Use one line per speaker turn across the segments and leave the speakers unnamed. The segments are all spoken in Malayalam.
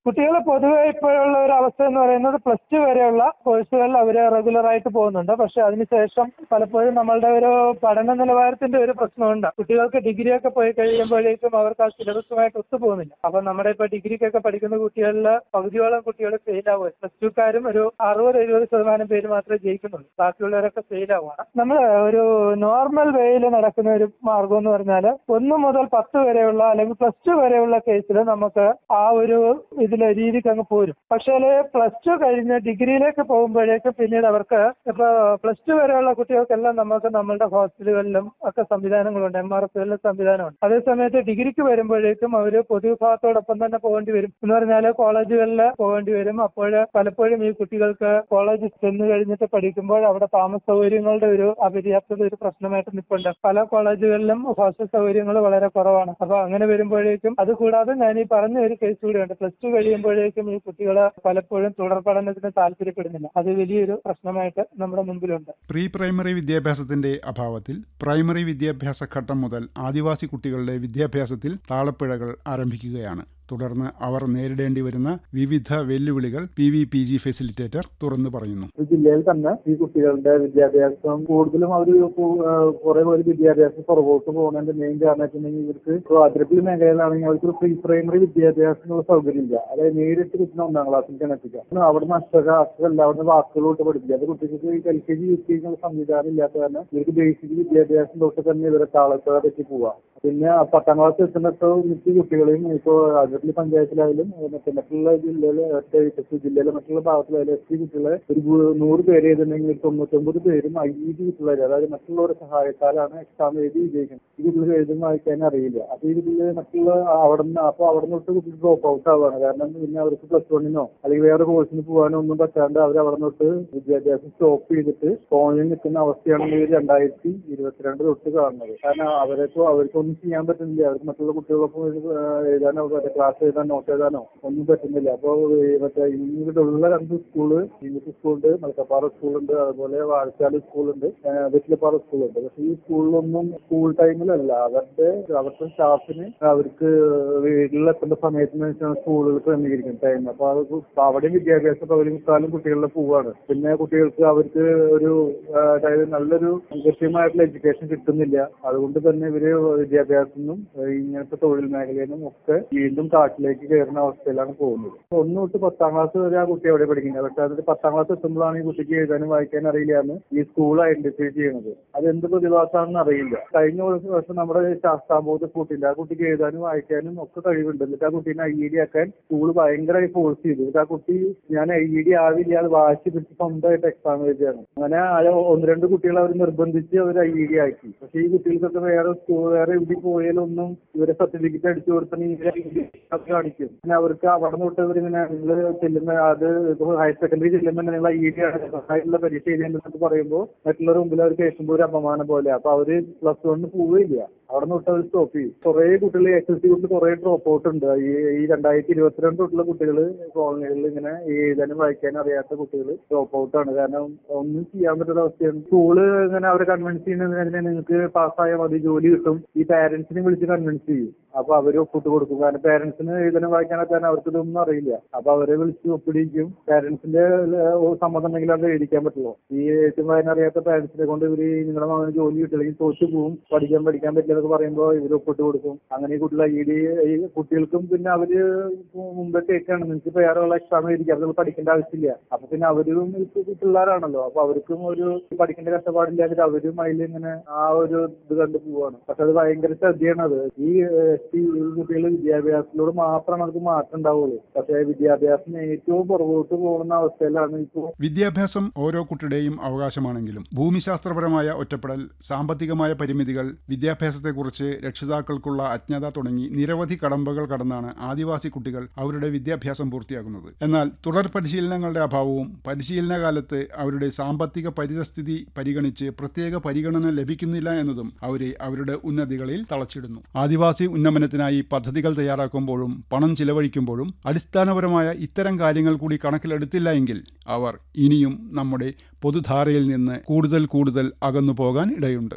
കുട്ടികൾ പൊതുവെ ഇപ്പോഴുള്ള ഒരു അവസ്ഥ എന്ന് പറയുന്നത് പ്ലസ് ടു വരെയുള്ള കോഴ്സുകളിൽ അവർ റെഗുലർ ആയിട്ട് പോകുന്നുണ്ട് പക്ഷെ അതിനുശേഷം പലപ്പോഴും നമ്മളുടെ ഒരു പഠന നിലവാരത്തിന്റെ ഒരു പ്രശ്നമുണ്ട് കുട്ടികൾക്ക് ഡിഗ്രി ഒക്കെ പോയി കഴിയുമ്പോഴേക്കും അവർക്ക് ആ സിലബസുമായിട്ട് ഒത്തു പോകുന്നില്ല അപ്പൊ നമ്മുടെ ഇപ്പൊ ഡിഗ്രിക്കൊക്കെ പഠിക്കുന്ന കുട്ടികളിൽ പകുതിയോളം കുട്ടികൾ ഫെയിൽ ആവുക പ്ലസ് ടുക്കാരും ഒരു അറുപത് എഴുപത് ശതമാനം പേര് മാത്രമേ ജയിക്കുന്നുള്ളൂ ബാക്കിയുള്ളവരൊക്കെ ഫെയിൽ ആവുകയാണ് നമ്മൾ ഒരു നോർമൽ വേയിൽ നടക്കുന്ന ഒരു മാർഗം എന്ന് പറഞ്ഞാൽ ഒന്ന് മുതൽ പത്ത് വരെയുള്ള അല്ലെങ്കിൽ പ്ലസ് ടു വരെയുള്ള കേസിൽ നമുക്ക് ആ ഒരു ഇതിലെ രീതിക്ക് അങ്ങ് പോരും പക്ഷേ പ്ലസ് ടു കഴിഞ്ഞ് ഡിഗ്രിയിലേക്ക് പോകുമ്പോഴേക്കും പിന്നീട് അവർക്ക് ഇപ്പൊ പ്ലസ് ടു വരെയുള്ള കുട്ടികൾക്കെല്ലാം നമുക്ക് നമ്മളുടെ ഹോസ്റ്റലുകളിലും ഒക്കെ സംവിധാനങ്ങളുണ്ട് എം ആർ എഫ് സംവിധാനമുണ്ട് അതേസമയത്ത് ഡിഗ്രിക്ക് വരുമ്പോഴേക്കും അവർ പൊതുവിഭാഗത്തോടൊപ്പം തന്നെ പോകേണ്ടി വരും എന്ന് പറഞ്ഞാൽ കോളേജുകളിൽ പോകേണ്ടി വരും അപ്പോൾ പലപ്പോഴും ഈ കുട്ടികൾക്ക് കോളേജിൽ ചെന്ന് കഴിഞ്ഞിട്ട് പഠിക്കുമ്പോൾ അവിടെ താമസ സൗകര്യങ്ങളുടെ ഒരു അപര്യാപ്തത ഒരു പ്രശ്നമായിട്ട് നിൽപ്പുണ്ട് പല കോളേജുകളിലും ഹോസ്റ്റൽ സൗകര്യങ്ങൾ വളരെ കുറവാണ് അപ്പൊ അങ്ങനെ വരുമ്പോഴേക്കും അതുകൂടാതെ ഞാൻ ഈ പറഞ്ഞ ഒരു കേസ് കൂടിയുണ്ട് പ്ലസ് ടു കഴിയുമ്പോഴേക്കും ഈ കുട്ടികൾ പലപ്പോഴും തുടർ പഠനത്തിന് താല്പര്യപ്പെടുന്നില്ല അത് വലിയൊരു പ്രശ്നമായിട്ട് നമ്മുടെ മുമ്പിലുണ്ട്
പ്രീ പ്രൈമറി വിദ്യാഭ്യാസത്തിന്റെ അഭാവത്തിൽ പ്രൈമറി വിദ്യാഭ്യാസ ഘട്ടം മുതൽ ആദിവാസി കുട്ടികളുടെ വിദ്യാഭ്യാസത്തിൽ താളപ്പിഴകൾ ആരംഭിക്കുകയാണ് തുടർന്ന് അവർ നേരിടേണ്ടി വരുന്ന വിവിധ വെല്ലുവിളികൾ P V P G facilitator തുറന്നു പറയുന്നു
ഈ ജില്ലയിൽ തന്നെ ഈ കുട്ടികളുടെ വിദ്യാഭ്യാസം കൂടുതലും അവർ കുറെ പേര് വിദ്യാഭ്യാസം പുറകോട്ട് പോകുന്നതിന്റെ മെയിൻ കാരണം വെച്ചിട്ടുണ്ടെങ്കിൽ ഇവർക്ക് ഇപ്പോൾ അതിർത്തി മേഖലയിലാണെങ്കിൽ അവർക്ക് പ്രീ പ്രൈമറി വിദ്യാഭ്യാസത്തിനുള്ള സൗകര്യമില്ല അതായത് നേരിട്ട് കിട്ടുന്ന ഒന്നാം ക്ലാസ്സിലേക്കാണ് എത്തിക്കുക അവിടുന്ന് അക്ഷര അക്ഷരമല്ല അവിടുന്ന് വാക്കുകളോട്ട് പഠിപ്പിക്കുക അത് കുട്ടികൾക്ക് L K G U K G സംവിധാനം ഇല്ലാത്ത കാരണം ഇവർക്ക് ബേസിക് വിദ്യാഭ്യാസം തൊട്ട് തന്നെ ഇവരെ താളത്തോടെ തെറ്റി പോവാം പിന്നെ പത്താം ക്ലാസ് എത്തുന്നപ്പോൾ മിക്ക കുട്ടികളെയും ഇപ്പോൾ അതിർത്തി പഞ്ചായത്തിലായാലും മറ്റേ മറ്റുള്ള ജില്ലയിലെ ഒറ്റ ജില്ലയിലെ മറ്റുള്ള ഭാഗത്തിലായാലും എസ് ടി കുട്ടികളെ ഒരു ഗു- നൂറ് പേര് എഴുതുന്നെങ്കിൽ തൊണ്ണൂറ്റൊമ്പത് പേരും ഐ ഇ ഡി കുട്ടികളായി അതായത് മറ്റുള്ളവരുടെ സഹായത്താലാണ് എക്സാം എഴുതി വിജയിക്കുന്നത് ഈ കുട്ടികൾ എഴുതും വായിക്കാൻ അറിയില്ല അപ്പൊ ഈ കുട്ടികൾ മറ്റുള്ള അവിടെ നിന്ന് അപ്പൊ അവിടെ നിന്ന് തൊട്ട് കുട്ടികൾ ഡ്രോപ്പ് ഔട്ട് ആവുകയാണ് കാരണം പിന്നെ അവർക്ക് പ്ലസ് വണ്ണിനോ അല്ലെങ്കിൽ വേറെ കോഴ്സിന് പോകാനോ ഒന്നും പറ്റാണ്ട് അവർ അവിടെ തൊട്ട് വിദ്യാഭ്യാസം സ്റ്റോപ്പ് ചെയ്തിട്ട് ഫോണിൽ നിൽക്കുന്ന അവസ്ഥയാണ് ഈ രണ്ടായിരത്തി ഇരുപത്തിരണ്ട് തൊട്ട് കാണുന്നത് കാരണം അവർക്ക് അവർക്കൊന്നും ചെയ്യാൻ പറ്റുന്നില്ല അവർക്ക് മറ്റുള്ള കുട്ടികളൊപ്പം എഴുത- എഴുതാനോ മറ്റേ ക്ലാസ് എഴുതാനോ നോട്ട് എഴുതാനോ ഒന്നും പറ്റുന്നില്ല അപ്പോൾ മറ്റേ ഇവിടെയുള്ള രണ്ട് സ്കൂള് ഇംഗ്ലീഷ് സ്കൂളുണ്ട് മലക്കപ്പാറ സ്കൂളുണ്ട് അതുപോലെ വാഴച്ചാല് സ്കൂളുണ്ട് വെറ്റിലപ്പാറ സ്കൂളുണ്ട് പക്ഷെ ഈ സ്കൂളിലൊന്നും സ്കൂൾ ടൈമിലല്ല അവരുടെ അവരുടെ സ്റ്റാഫിന് അവർക്ക് വീട്ടിലെത്തേണ്ട സമയത്തിനനുസരിച്ചാണ് സ്കൂളുകൾ ക്രമീകരിക്കുന്നത് ടൈം അപ്പൊ അത് അവിടെയും വിദ്യാഭ്യാസം പകുതിമുക്കാലും കുട്ടികളുടെ പോവാണ് പിന്നെ കുട്ടികൾക്ക് അവർക്ക് ഒരു ആ, അതായത് നല്ലൊരു കൃത്യമായിട്ടുള്ള എഡ്യൂക്കേഷൻ കിട്ടുന്നില്ല അതുകൊണ്ട് തന്നെ ഇവര് വിദ്യാഭ്യാസത്തിനും ഇങ്ങനത്തെ തൊഴിൽ മേഖലയിൽ നിന്നും ഒക്കെ വീണ്ടും കാട്ടിലേക്ക് കയറുന്ന അവസ്ഥയിലാണ് പോകുന്നത് ഒന്ന് തൊട്ട് പത്താം ക്ലാസ് വരെ ആ കുട്ടി എവിടെ പഠിക്കുന്നത് പക്ഷെ അതിൽ പത്താം ക്ലാസ് എത്തുമ്പോഴാണ് ഈ കുട്ടിക്ക് എഴുതാനും വായിക്കാനും അറിയില്ല എന്ന് ഈ സ്കൂൾ ഐഡന്റിഫൈ ചെയ്യുന്നത് അത് എന്ത് പ്രതിഭാസമാണെന്ന് അറിയില്ല കഴിഞ്ഞ ഒരു വർഷം നമ്മുടെ ശാസ്താംബോധ കൂട്ടില്ല ആ കുട്ടിക്ക് എഴുതാനും വായിക്കാനും ഒക്കെ കഴിവുണ്ട് എന്നിട്ട് ആ കുട്ടീനെ ഐ ഇ ഡി ആക്കാൻ സ്കൂൾ ഭയങ്കരമായി ഫോഴ്സ് ചെയ്തു എന്നിട്ട് ആ കുട്ടി ഞാൻ ഐ ഇ ഡി ആവില്ല അത് വാശി പിടിച്ച് സ്വന്തമായിട്ട് എക്സാം എഴുതിയാണ് അങ്ങനെ ആ ഒന്ന് രണ്ട് കുട്ടികളെ അവർ നിർബന്ധിച്ച് അവർ ഐ ഇ ഡി ആക്കി പക്ഷെ ഈ കുട്ടികൾക്കൊക്കെ വേറെ സ്കൂൾ വേറെ എവിടെ പോയാലൊന്നും ഇവരെ സർട്ടിഫിക്കറ്റ് അടിച്ചു കൊടുത്താൽ ഇവരെ അത് കാണിക്കും പിന്നെ അവർക്ക് അവിടെ തൊട്ട് ഇവരിങ്ങനെ നിങ്ങൾ ചെല്ലുന്ന അത് ഹയർ സെക്കൻഡറി ചെല്ലുമ്പോൾ നിങ്ങൾ ഐ ഡി ആയിട്ടുള്ള പരീക്ഷ എഴുതിയെന്നൊക്കെ പറയുമ്പോൾ മറ്റുള്ളവരുടെ മുമ്പിൽ അവർ കേൾക്കുമ്പോൾ ഒരു അപമാനം പോലെ അപ്പൊ അവര് പ്ലസ് വണ്ണിന് പോവുകയില്ല അവിടെ തൊട്ട് അവർ സ്റ്റോപ്പ് ചെയ്യും കുറെ കുട്ടികൾ എസ് എൽ സി കൊണ്ട് കുറെ ഡ്രോപ്പ് ഔട്ട് ഉണ്ട് ഈ ഈ രണ്ടായിരത്തി ഇരുപത്തിരണ്ട് തൊട്ടുള്ള കുട്ടികൾ കോളനികളിൽ ഇങ്ങനെ എഴുതാനും വായിക്കാനും അറിയാത്ത കുട്ടികൾ ഡ്രോപ്പ് ഔട്ട് ആണ് കാരണം ഒന്നും ചെയ്യാൻ പറ്റുന്ന അവസ്ഥയാണ് സ്കൂള് ഇങ്ങനെ അവരെ കൺവിൻസ് ചെയ്യുന്നതിനെ നിങ്ങൾക്ക് പാസ്സായാൽ മതി ജോലി കിട്ടും ഈ പാരന്റ്സിനെ വിളിച്ച് കൺവിൻസ് ചെയ്യും അപ്പൊ അവര് ഒപ്പിട്ട് കൊടുക്കും കാരണം പാരന്റ്സിന് എഴുതാനും വായിക്കാനൊക്കെ അവർക്ക് ഇതൊന്നും അറിയില്ല അപ്പൊ അവരെ വിളിച്ച് ഒപ്പിടിക്കും പാരന്റ്സിന്റെ സമ്മതം ഉണ്ടെങ്കിൽ അത് എഴുതിക്കാൻ പറ്റുള്ളൂ ഈ എഴുത്തും വായന അറിയാത്ത പാരന്റ്സിനെ കൊണ്ട് ഇവര് നിങ്ങളുടെ മകന് ജോലി കിട്ടില്ലെങ്കിൽ തോറ്റു പോവും പഠിക്കാൻ പഠിക്കാൻ പറ്റില്ല എന്നൊക്കെ പറയുമ്പോൾ ഇവർ ഒപ്പിട്ട് കൊടുക്കും അങ്ങനെ ഈ കുട്ടികളെ ഈ ഈ കുട്ടികൾക്കും പിന്നെ അവര് മുമ്പേ കേൾക്കാണ് നിങ്ങൾക്ക് ഇപ്പൊ വേറെ ഉള്ള എക്സാം എഴുതിക്കാം അത് പഠിക്കേണ്ട ആവശ്യമില്ല അപ്പൊ പിന്നെ അവരും ഇപ്പൊ പിള്ളേരാണല്ലോ അപ്പൊ അവർക്കും ഒരു പഠിക്കേണ്ട കഷ്ടപ്പാടില്ലാതെ അവരും അതിൽ ഇങ്ങനെ ആ ഒരു ഇത് കണ്ടു പോവാണ് പക്ഷെ അത് ഭയങ്കര ശ്രദ്ധയാണ് അത് ഈ കുട്ടികൾ വിദ്യാഭ്യാസത്തിലൂടെ മാത്രമാണ് അവർക്ക് മാറ്റം ഉണ്ടാവുള്ളൂ പക്ഷെ വിദ്യാഭ്യാസം ഏറ്റവും പുറകോട്ട് പോകുന്ന അവസ്ഥയിലാണ് ഇപ്പോൾ
വിദ്യാഭ്യാസം ഓരോ കുട്ടിയുടെയും അവകാശമാണെങ്കിലും ഭൂമിശാസ്ത്രപരമായ ഒറ്റപ്പെടൽ സാമ്പത്തികമായ പരിമിതികൾ വിദ്യാഭ്യാസത്തെക്കുറിച്ച് രക്ഷിതാക്കൾക്കുള്ള അജ്ഞത തുടങ്ങി നിരവധി കടമ്പകൾ കടന്നാണ് ആദിവാസി കുട്ടികൾ അവരുടെ വിദ്യാഭ്യാസം പൂർത്തിയാക്കുന്നത് എന്നാൽ തുടർ പരിശീലനങ്ങളുടെ അഭാവവും പരിശീലന കാലത്ത് അവരുടെ സാമ്പത്തിക പരിതസ്ഥിതി പരിഗണിച്ച് പ്രത്യേക പരിഗണന ലഭിക്കുന്നില്ല എന്നതും അവരെ അവരുടെ ഉന്നതികളിൽ തളച്ചിടുന്നു ആദിവാസി ഉന്നമനത്തിനായി പദ്ധതികൾ തയ്യാറാക്കുമ്പോഴും പണം ചിലവഴിക്കുമ്പോഴും അടിസ്ഥാനപരമായ ഇത്തരം കാര്യങ്ങൾ കൂടി കണക്കിലെടുത്തില്ല എങ്കിൽ അവർ ഇനിയും നമ്മുടെ പൊതുധാരയിൽ നിന്ന് കൂടുതൽ കൂടുതൽ അകന്നു പോകാൻ ഇടയുണ്ട്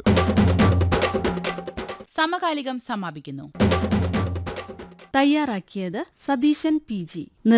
സമകാലികം സമാപിക്കുന്നു
തയ്യാറാക്കിയത് സതീശൻ പി ജി